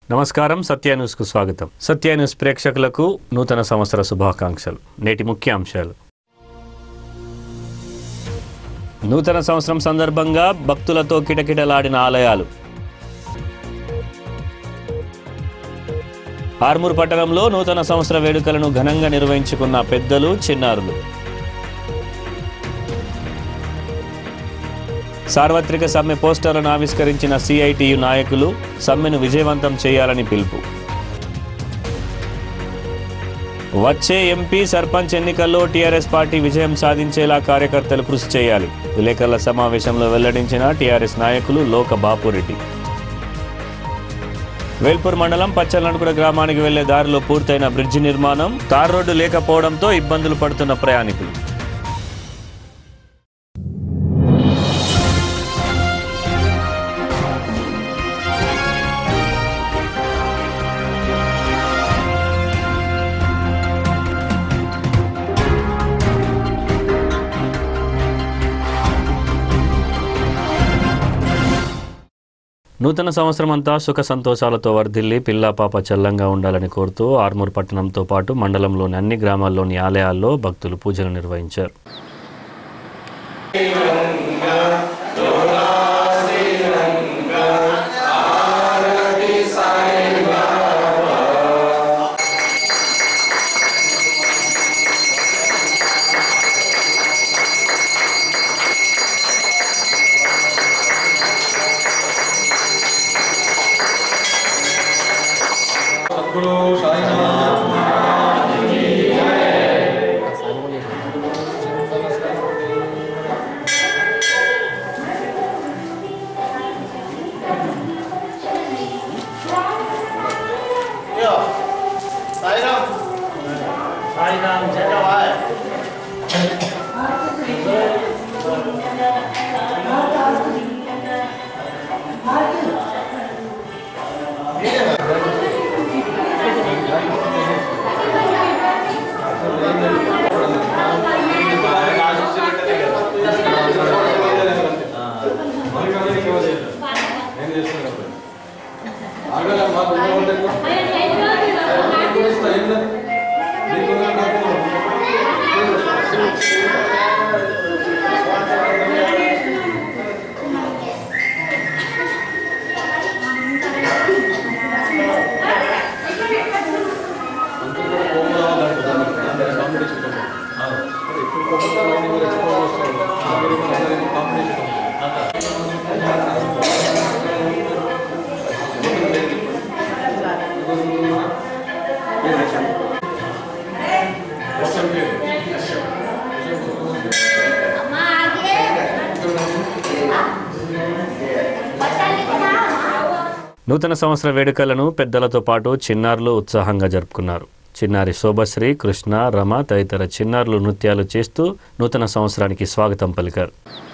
నమస్కారం సత్య న్యూస్కు స్వాగతం సత్య న్యూస్ ప్రేక్షకులకు నూతన సంవత్సర శుభాకాంక్షలు నేటి ముఖ్య అంశాలు నూతన సంవత్సరం సందర్భంగా భక్తులతో కిటకిటలాడిన ఆలయాలు ఆర్మూర్ పట్టణంలో నూతన సంవత్సర వేడుకలను ఘనంగా నిర్వహించుకున్న పెద్దలు చిన్నారులు సార్వత్రిక సమ్మె పోస్టర్లను ఆవిష్కరించిన సిఐటియు నాయకులు సమ్మెను విజయవంతం చేయాలని పిలుపు వచ్చే ఎంపీ సర్పంచ్ ఎన్నికల్లో టీఆర్ఎస్ పార్టీ విజయం సాధించేలా కార్యకర్తలు కృషి చేయాలి విలేకరుల సమావేశంలో వెల్లడించిన టీఆర్ఎస్ నాయకులు లోక బాపురెడ్డి వేల్పూర్ మండలం పచ్చలనకుడ గ్రామానికి వెళ్లే దారిలో పూర్తయిన బ్రిడ్జి నిర్మాణం తార్ రోడ్డు లేకపోవడంతో ఇబ్బందులు పడుతున్న ప్రయాణికులు నూతన సంవత్సరం అంతా సుఖ సంతోషాలతో వర్ధిల్లి పిల్లా పాప చల్లంగా ఉండాలని కోరుతూ ఆర్మూర్ పట్టణంతో పాటు మండలంలోని అన్ని గ్రామాల్లోని ఆలయాల్లో భక్తులు పూజలు నిర్వహించారు సద్గురు సాయినాథ్ సాయిరామ్ సాయిరామ్ జగవాయ్ ఏం చేస్తున్నారు ఆగలే మా దుర్గా హోటల్లో ఏంటది నీకు నూతన సంవత్సర వేడుకలను పెద్దలతో పాటు చిన్నారులు ఉత్సాహంగా జరుపుకున్నారు చిన్నారి శోభశ్రీ కృష్ణ రమ తదితర చిన్నారులు నృత్యాలు చేస్తూ నూతన సంవత్సరానికి స్వాగతం పలికారు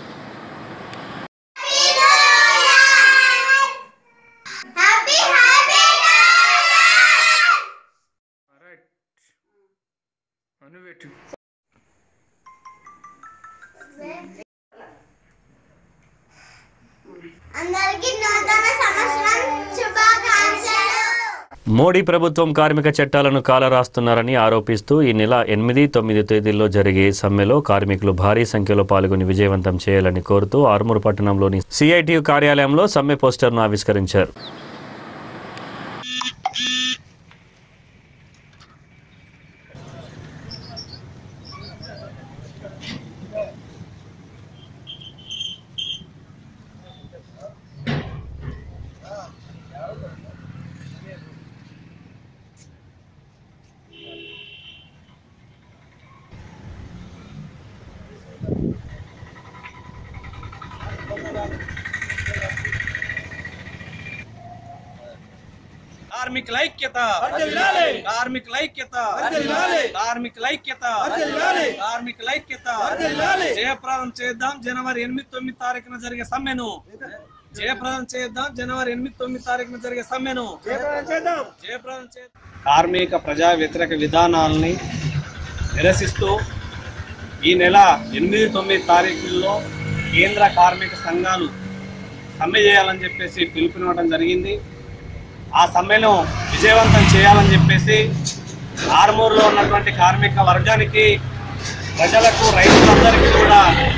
హ్యాపీ హ్యాపీ అందరికీ నూతన సంవత్సరం శుభాకాంక్షలు మోడీ ప్రభుత్వం కార్మిక చట్టాలను కాలరాస్తున్నారని ఆరోపిస్తూ ఈ నెల ఎనిమిది తొమ్మిది తేదీల్లో జరిగే సమ్మెలో కార్మికులు భారీ సంఖ్యలో పాల్గొని విజయవంతం చేయాలని కోరుతూ ఆర్మూరు పట్టణంలోని సిఐటియు కార్యాలయంలో సమ్మె పోస్టర్ను ఆవిష్కరించారు కార్మికుల ఐక్యత కార్మికుల ఐక్యత కార్మికుల ఐక్యత కార్మికుల ఐక్యత జయప్రదం చేద్దాం జనవరి ఎనిమిది తొమ్మిది తారీఖున జరిగే సమ్మెను జయప్రదం చేద్దాం జనవరి ఎనిమిది తొమ్మిది తారీఖున జరిగే సమ్మెను జయప్రదం చేద్దాం కార్మిక ప్రజా వ్యతిరేక విధానాలని నిరసిస్తూ ఈ నెల ఎనిమిది తొమ్మిది తారీఖుల్లో కేంద్ర కార్మిక సంఘాలు సమ్మె చేయాలని చెప్పేసి పిలుపునివ్వడం జరిగింది ఆ సమ్మెను విజయవంతం చేయాలని చెప్పేసి ఆర్మూర్లో ఉన్నటువంటి కార్మిక వర్గానికి ప్రజలకు రైతులందరికీ కూడా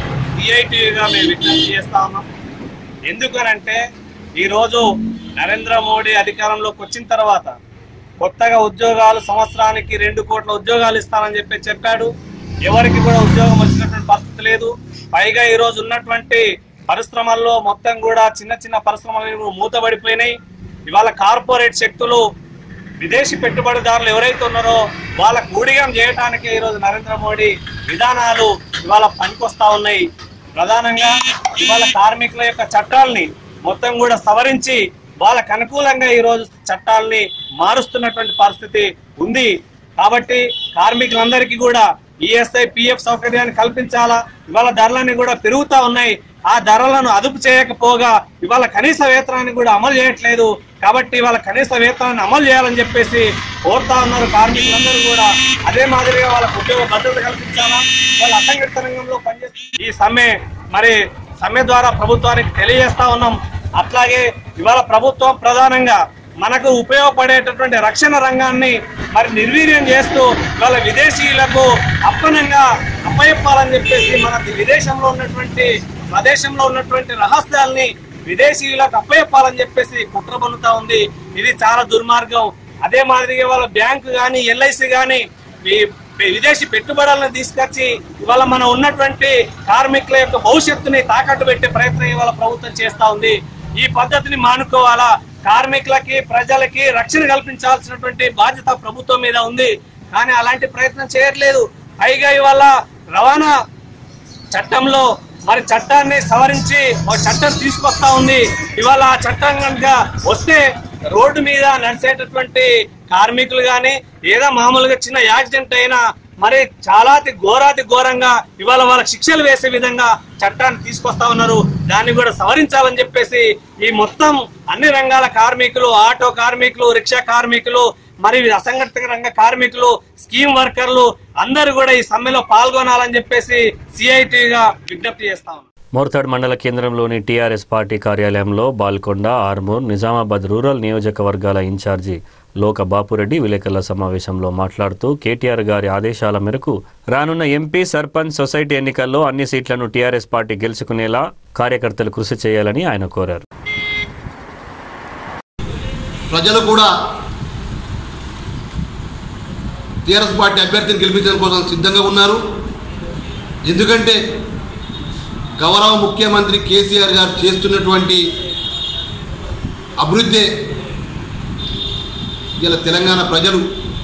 సిఐటిగా మేము విజ్ఞప్తి చేస్తా ఉన్నాం ఎందుకనంటే ఈరోజు నరేంద్ర మోడీ అధికారంలోకి వచ్చిన తర్వాత కొత్తగా ఉద్యోగాలు సంవత్సరానికి రెండు కోట్ల ఉద్యోగాలు ఇస్తానని చెప్పి చెప్పాడు ఎవరికి కూడా ఉద్యోగం వచ్చినటువంటి పరిస్థితి లేదు పైగా ఈ రోజు ఉన్నటువంటి పరిశ్రమల్లో మొత్తం కూడా చిన్న చిన్న పరిశ్రమలు మూతబడిపోయినాయి ఇవాళ కార్పొరేట్ శక్తులు విదేశీ పెట్టుబడిదారులు ఎవరైతే ఉన్నారో వాళ్ళకు ఊడిగం చేయడానికి ఈరోజు నరేంద్ర మోడీ విధానాలు ఇవాళ పనికొస్తా ఉన్నాయి ప్రధానంగా ఇవాళ కార్మికుల యొక్క చట్టాలని మొత్తం కూడా సవరించి వాళ్ళకు అనుకూలంగా ఈ రోజు చట్టాలని మారుస్తున్నటువంటి పరిస్థితి ఉంది కాబట్టి కార్మికులందరికీ కూడా ఈఎస్ఐ పిఎఫ్ సౌకర్యాన్ని కల్పించాలా ఇవాళ ధరలన్నీ కూడా పెరుగుతా ఉన్నాయి ఆ ధరలను అదుపు చేయకపోగా ఇవాళ కనీస వేతనాన్ని కూడా అమలు చేయట్లేదు కాబట్టి ఇవాళ కనీస వేతనాన్ని అమలు చేయాలని చెప్పేసి కోరుతా ఉన్నారు కార్మికులందరూ కూడా అదే మాదిరిగా వాళ్ళకు ఉద్యోగ భద్రత కల్పించాలా వాళ్ళ అసంఘటిత రంగంలో పనిచేస్తూ ఈ సమ్మె మరి సమ్మె ద్వారా ప్రభుత్వానికి తెలియజేస్తా ఉన్నాం అట్లాగే ఇవాళ ప్రభుత్వం ప్రధానంగా మనకు ఉపయోగపడేటటువంటి రక్షణ రంగాన్ని మరి నిర్వీర్యం చేస్తూ ఇవాళ విదేశీయులకు అప్పనంగా అప్పయప్పాలని చెప్పేసి మన విదేశంలో ఉన్నటువంటి స్వదేశంలో ఉన్నటువంటి రహస్యాల్ని విదేశీయులకు అప్పయప్పాలని చెప్పేసి కుట్ర పన్నుతా ఉంది ఇది చాలా దుర్మార్గం అదే మాదిరిగా వాళ్ళ బ్యాంకు కానీ ఎల్ఐసి కానీ విదేశీ పెట్టుబడులను తీసుకొచ్చి ఇవాళ మనం ఉన్నటువంటి కార్మికుల యొక్క భవిష్యత్తుని తాకట్టు పెట్టే ప్రయత్నం ఇవాళ ప్రభుత్వం చేస్తా ఉంది ఈ పద్ధతిని మానుకోవాలా కార్మికులకి ప్రజలకి రక్షణ కల్పించాల్సినటువంటి బాధ్యత ప్రభుత్వం మీద ఉంది కానీ అలాంటి ప్రయత్నం చేయట్లేదు పైగా ఇవాళ రవాణా చట్టంలో మరి చట్టాన్ని సవరించి ఒక చట్టం తీసుకొస్తా ఉంది ఇవాళ ఆ చట్టం కనుక వస్తే రోడ్డు మీద నడిచేటటువంటి కార్మికులు గాని ఏదో మామూలుగా చిన్న యాక్సిడెంట్ అయినా మరి చాలా అతి ఘోరాతి ఘోరంగా ఇవాళ వాళ్ళకి శిక్షలు వేసే విధంగా చట్టాన్ని తీసుకొస్తా ఉన్నారు దాన్ని కూడా సవరించాలని చెప్పేసి ఈ మొత్తం అన్ని రంగాల కార్మికులు ఆటో కార్మికులు రిక్షా కార్మికులు మరి అసంఘటిత రంగ కార్మికులు స్కీమ్ వర్కర్లు అందరూ కూడా ఈ సమ్మెలో పాల్గొనాలని చెప్పేసి సిఐటిగా విజ్ఞప్తి చేస్తా ఉన్నాం మోర్తాడ్ మండల కేంద్రంలోని టీఆర్ఎస్ పార్టీ కార్యాలయంలో బాల్కొండ ఆర్మూర్ నిజామాబాద్ రూరల్ నియోజకవర్గాల ఇన్ఛార్జి లోక బాపురెడ్డి విలేకరుల సమావేశంలో మాట్లాడుతూ కేటీఆర్ గారి ఆదేశాల మేరకు రానున్న ఎంపీ సర్పంచ్ సొసైటీ ఎన్నికల్లో అన్ని సీట్లను టీఆర్ఎస్ పార్టీ గెలుచుకునేలా కార్యకర్తలు కృషి చేయాలని ఆయన కోరారు ప్రజలు కూడా టీఆర్ఎస్ పార్టీ అభ్యర్థిని గెలిపించడం కోసం సిద్ధంగా ఉన్నారు ఎందుకంటే గౌరవ ముఖ్యమంత్రి కేసీఆర్ గారు చేస్తున్నటువంటి అభివృద్ధి ఇలా తెలంగాణ ప్రజలు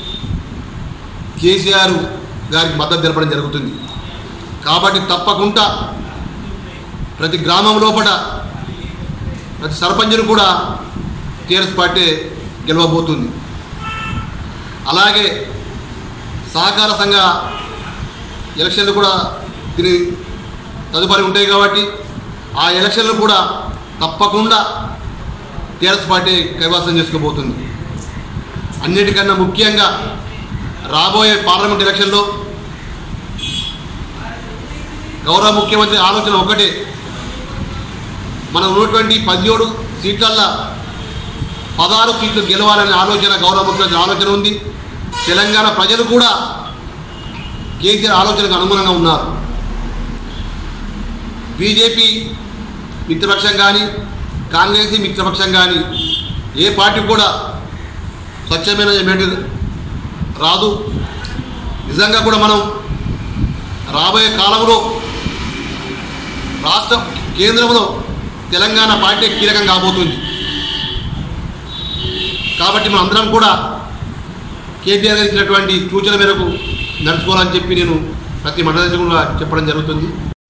కేసీఆర్ గారికి మద్దతు తెలపడం జరుగుతుంది కాబట్టి తప్పకుండా ప్రతి గ్రామం లోపల ప్రతి సర్పంచ్ను కూడా టీఆర్ఎస్ పార్టీ గెలవబోతుంది అలాగే సహకార సంఘ ఎలక్షన్లు కూడా దీని తదుపరి ఉంటాయి కాబట్టి ఆ ఎలక్షన్లు కూడా తప్పకుండా టీఆర్ఎస్ పార్టీ కైవాసం చేసుకోబోతుంది అన్నిటికన్నా ముఖ్యంగా రాబోయే పార్లమెంట్ ఎలక్షన్లో గౌరవ ముఖ్యమంత్రి ఆలోచన ఒకటే మనం ఉన్నటువంటి పదిహేడు సీట్లల్లో పదహారు సీట్లు గెలవాలనే ఆలోచన గౌరవ ముఖ్యమంత్రి ఆలోచన ఉంది తెలంగాణ ప్రజలు కూడా కేసీఆర్ ఆలోచనకు అనుగుణంగా ఉన్నారు బీజేపీ మిత్రపక్షం కానీ కాంగ్రెస్ మిత్రపక్షం కానీ ఏ పార్టీ కూడా స్వచ్ఛమైన ఎమ్మెల్యే రాదు నిజంగా కూడా మనం రాబోయే కాలంలో రాష్ట్ర కేంద్రంలో తెలంగాణ పార్టీ కీలకం కాబోతుంది కాబట్టి మనం అందరం కూడా కేటీఆర్ గారు ఇచ్చినటువంటి సూచన మేరకు నడుచుకోవాలని చెప్పి నేను ప్రతి మండలి కూడా చెప్పడం జరుగుతుంది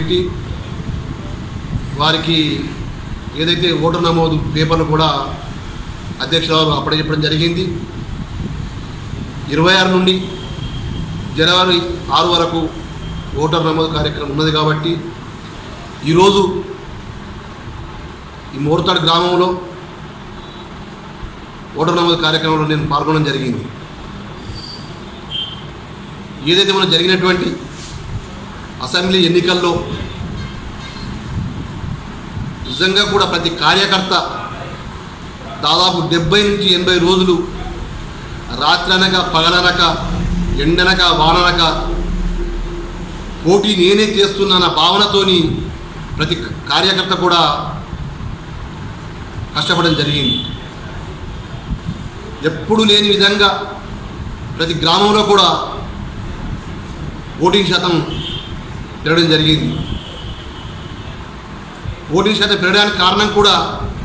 వారికి ఏదైతే ఓటర్ నమోదు పేపర్లు కూడా అధ్యక్షురాలు అప్పుడే చెప్పడం జరిగింది ఇరవై ఆరు నుండి జనవరి ఆరు వరకు ఓటర్ నమోదు కార్యక్రమం ఉన్నది కాబట్టి ఈరోజు ఈ మోర్తాడు గ్రామంలో ఓటర్ నమోదు కార్యక్రమంలో నేను పాల్గొనడం జరిగింది ఏదైతే మనం జరిగినటువంటి అసెంబ్లీ ఎన్నికల్లో నిజంగా కూడా ప్రతి కార్యకర్త దాదాపు డెబ్బై నుంచి ఎనభై రోజులు రాత్రనక పగలనక ఎండనక వాననక పోటీ నేనే చేస్తున్నాన భావనతోని ప్రతి కార్యకర్త కూడా కష్టపడడం జరిగింది ఎప్పుడు లేని విధంగా ప్రతి గ్రామంలో కూడా ఓటింగ్ శాతం పెరగడం జరిగింది ఓటింగ్ శాతం పెరగడానికి కారణం కూడా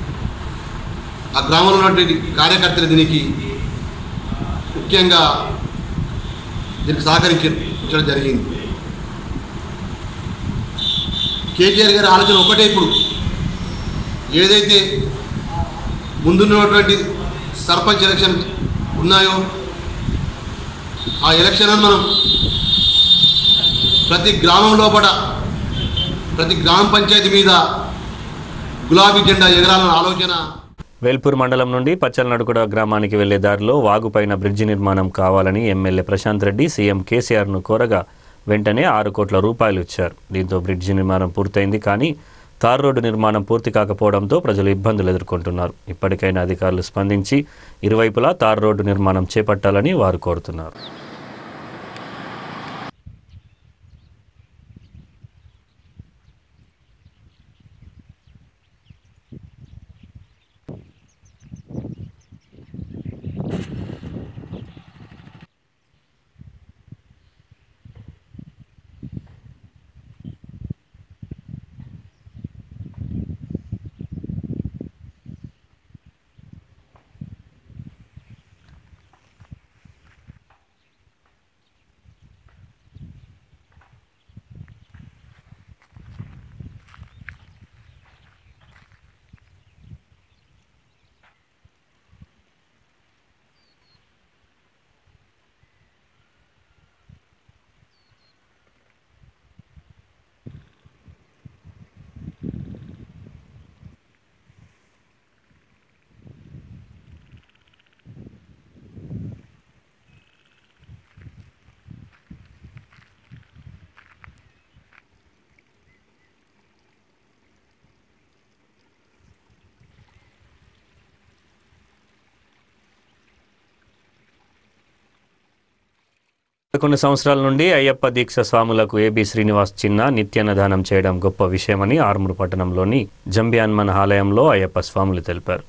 ఆ గ్రామంలో ఉన్నటువంటి కార్యకర్తలు దీనికి ముఖ్యంగా దీనికి సహకరించడం జరిగింది కేసీఆర్ గారి ఆలోచన ఒకటే ఇప్పుడు ఏదైతే ముందున్నటువంటి సర్పంచ్ ఎలక్షన్ ఉన్నాయో ఆ ఎలక్షన్ మనం ప్రతి గ్రామం లోపల ప్రతి గ్రామ పంచాయతీ మీద గులాబీ జెండా ఎగరాలన్న ఆలోచన వేల్పూర్ మండలం నుండి పచ్చలనడుకుడ గ్రామానికి వెళ్లే దారిలో వాగుపైన బ్రిడ్జి నిర్మాణం కావాలని ఎమ్మెల్యే ప్రశాంత్ రెడ్డి సీఎం కేసీఆర్ను కోరగా వెంటనే ఆరు కోట్ల రూపాయలు ఇచ్చారు దీంతో బ్రిడ్జి నిర్మాణం పూర్తయింది కానీ తార్ రోడ్డు నిర్మాణం పూర్తి కాకపోవడంతో ప్రజలు ఇబ్బందులు ఎదుర్కొంటున్నారు ఇప్పటికైనా అధికారులు స్పందించి ఇరువైపులా తార్ రోడ్డు నిర్మాణం చేపట్టాలని వారు కోరుతున్నారు కొన్ని సంవత్సరాల నుండి అయ్యప్ప దీక్ష స్వాములకు ఏబి శ్రీనివాస్ చిన్న నిత్యాన్నదానం చేయడం గొప్ప విషయమని ఆర్మూరు పట్టణంలోని జంబియాన్మన్ ఆలయంలో అయ్యప్ప స్వాములు తెలిపారు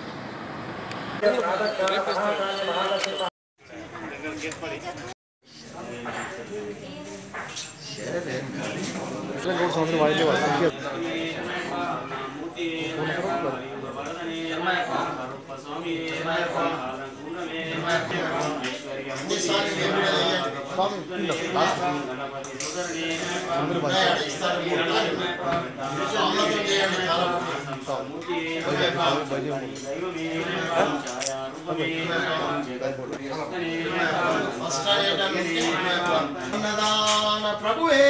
అన్నదాన ప్రభువే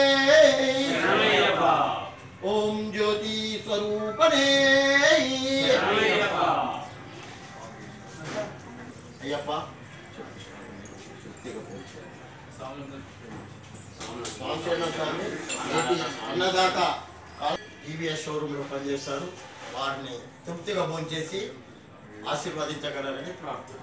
ఓం జ్యోతి స్వరూపనే అయ్యప్ప స్వామిచరణ స్వామి ఏపీ అన్నదాత టీవీఎస్ షోరూంలో పనిచేస్తారు వారిని తృప్తిగా భోంచేసి ఆశీర్వదించగలరని ప్రార్థన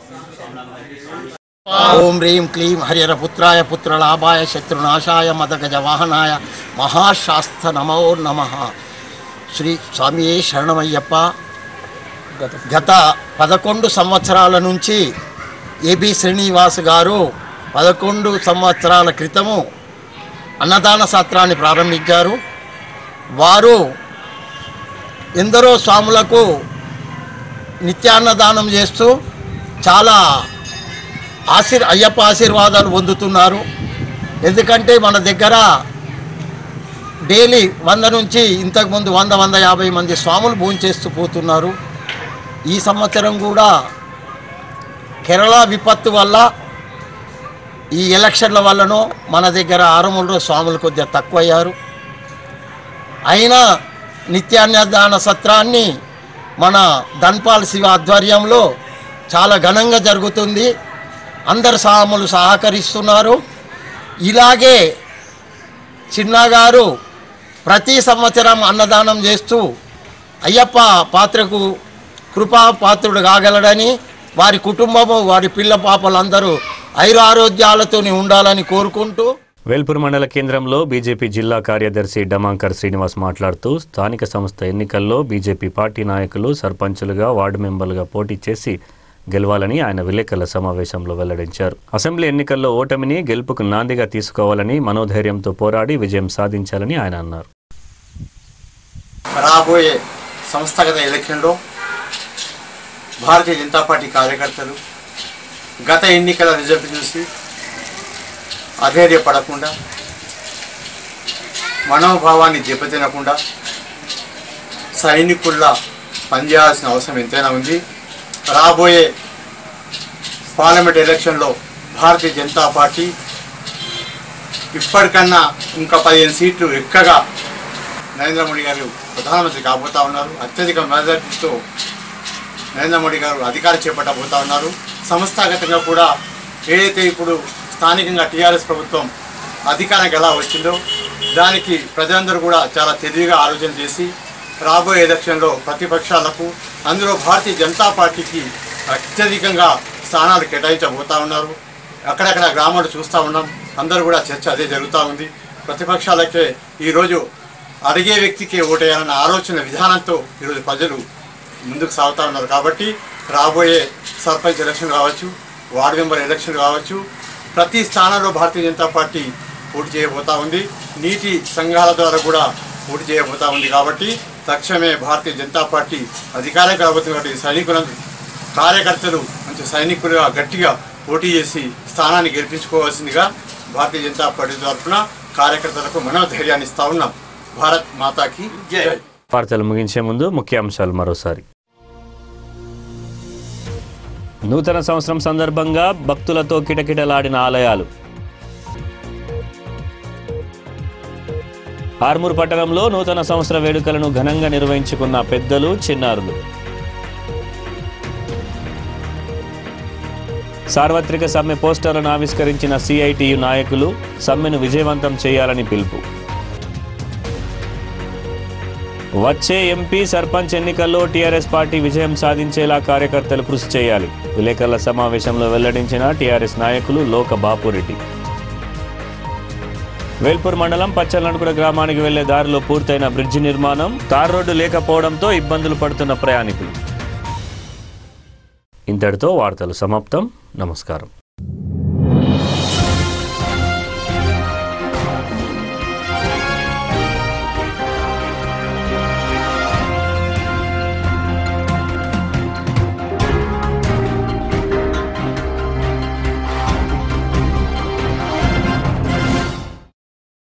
ఓం హ్రీం క్లీం హరిహరపుత్రాయ పుత్రలాభాయ శత్రునాశాయ మదగజ వాహనాయ మహాశాస్త్ర నమో నమ శ్రీ స్వామియే శరణమయ్యప్ప గత పదకొండు సంవత్సరాల నుంచి ఏబి శ్రీనివాస్ గారు పదకొండు సంవత్సరాల క్రితము అన్నదాన సత్రాన్ని ప్రారంభించారు వారు ఎందరో స్వాములకు నిత్యాన్నదానం చేస్తూ చాలా ఆశీర్ అయ్యప్ప ఆశీర్వాదాలు పొందుతున్నారు ఎందుకంటే మన దగ్గర డైలీ వంద నుంచి ఇంతకుముందు వంద వంద యాభై మంది స్వాములు భోంచేస్తూ పోతున్నారు ఈ సంవత్సరం కూడా కేరళ విపత్తు వల్ల ఈ ఎలక్షన్ల వల్లనో మన దగ్గర ఆరములలో స్వాములు కొద్దిగా తక్కువయ్యారు అయినా నిత్యాన్నదాన సత్రాన్ని మన ధన్పాల్ శివ ఆధ్వర్యంలో చాలా ఘనంగా జరుగుతుంది అందరు స్వాములు సహకరిస్తున్నారు ఇలాగే చిన్నగారు ప్రతి సంవత్సరం అన్నదానం చేస్తూ అయ్యప్ప పాత్రకు కృపాపాత్రుడు కాగలడని వారి కుటుంబము వారి పిల్ల పాపలందరూ ఐరు ఆరోగ్యాలతోని ఉండాలని కోరుకుంటూ వేల్పూర్ మండల కేంద్రంలో బీజేపీ జిల్లా కార్యదర్శి డమాంకర్ శ్రీనివాస్ మాట్లాడుతూ స్థానిక సంస్థ ఎన్నికల్లో బీజేపీ పార్టీ నాయకులు సర్పంచులుగా వార్డు మెంబర్లుగా పోటీ చేసి గెలవాలని ఆయన విలేకరుల సమావేశంలో వెల్లడించారు అసెంబ్లీ ఎన్నికల్లో ఓటమిని గెలుపుకు నాందిగా తీసుకోవాలని మనోధైర్యంతో పోరాడి విజయం సాధించాలని ఆయన అన్నారు రాబోయే సంస్థాగత ఎలక్షన్లో భారతీయ జనతా పార్టీ కార్యకర్తలు గత ఎన్నికల రిజల్ట్ చూసి అధైర్యపడకుండా మనోభావాన్ని దెబ్బతినకుండా సైనికుల్లా పనిచేయాల్సిన అవసరం ఎంతైనా ఉంది రాబోయే పార్లమెంట్ ఎలక్షన్లో భారతీయ జనతా పార్టీ ఇప్పటికన్నా ఇంకా పదిహేను సీట్లు ఎక్కగా నరేంద్ర మోడీ గారు ప్రధానమంత్రి కాబోతా ఉన్నారు అత్యధిక మెజార్టీతో నరేంద్ర మోడీ గారు అధికారం చేపట్టబోతా ఉన్నారు సంస్థాగతంగా కూడా ఏదైతే ఇప్పుడు స్థానికంగా టీఆర్ఎస్ ప్రభుత్వం అధికారానికి ఎలా వచ్చిందో దానికి ప్రజలందరూ కూడా చాలా తెలివిగా ఆలోచన చేసి రాబోయే ఎలక్షన్లో ప్రతిపక్షాలకు అందులో భారతీయ జనతా పార్టీకి అత్యధికంగా స్థానాలు కేటాయించబోతా ఉన్నారు అక్కడక్కడ గ్రామాలు చూస్తూ ఉన్నాం అందరూ కూడా చర్చ అదే జరుగుతూ ఉంది ప్రతిపక్షాలకే ఈరోజు అడిగే వ్యక్తికి ఓటేయాలన్న ఆలోచన విధానంతో ఈరోజు ప్రజలు ముందుకు సాగుతూ ఉన్నారు కాబట్టి రాబోయే సర్పంచ్ ఎలక్షన్ కావచ్చు వార్డు మెంబర్ ఎలక్షన్ కావచ్చు ప్రతి స్థానంలో భారతీయ జనతా పార్టీ పోటీ చేయబోతా ఉంది నీటి సంఘాల ద్వారా కూడా పోటీ చేయబోతా ఉంది కాబట్టి తక్షణమే భారతీయ జనతా పార్టీ అధికారం కాబోతుంది కాబట్టి సైనికులను కార్యకర్తలు మంచి సైనికులుగా గట్టిగా పోటీ చేసి స్థానాన్ని గెలిపించుకోవాల్సిందిగా భారతీయ జనతా పార్టీ తరఫున కార్యకర్తలకు మనోధైర్యాన్ని ఇస్తా ఉన్నాం భారత్ మాతాకి జై వార్తలు ముగించే ముందు ముఖ్యాంశాలు మరోసారి నూతన సంవత్సరం సందర్భంగా భక్తులతో కిటకిటలాడిన ఆలయాలు ఆర్మూర్ పట్టణంలో నూతన సంవత్సర వేడుకలను ఘనంగా నిర్వహించుకున్న పెద్దలు చిన్నారులు సార్వత్రిక సమ్మె పోస్టర్లను ఆవిష్కరించిన సిఐటియు నాయకులు సమ్మెను విజయవంతం చేయాలని పిలుపు వచ్చే ఎంపీ సర్పంచ్ ఎన్నికల్లో టీఆర్ఎస్ పార్టీ విజయం సాధించేలా కార్యకర్తలు కృషి చేయాలి విలేకరుల సమావేశంలో వెల్లడించిన టీఆర్ఎస్ నాయకులు లోక బాపురెడ్డి వేల్పూర్ మండలం పచ్చలనకుడ గ్రామానికి వెళ్లే దారిలో పూర్తయిన బ్రిడ్జి నిర్మాణం తార్ రోడ్డు లేకపోవడంతో ఇబ్బందులు పడుతున్న ప్రయాణికులు ఇంతటితో వార్తలు సమాప్తం నమస్కారం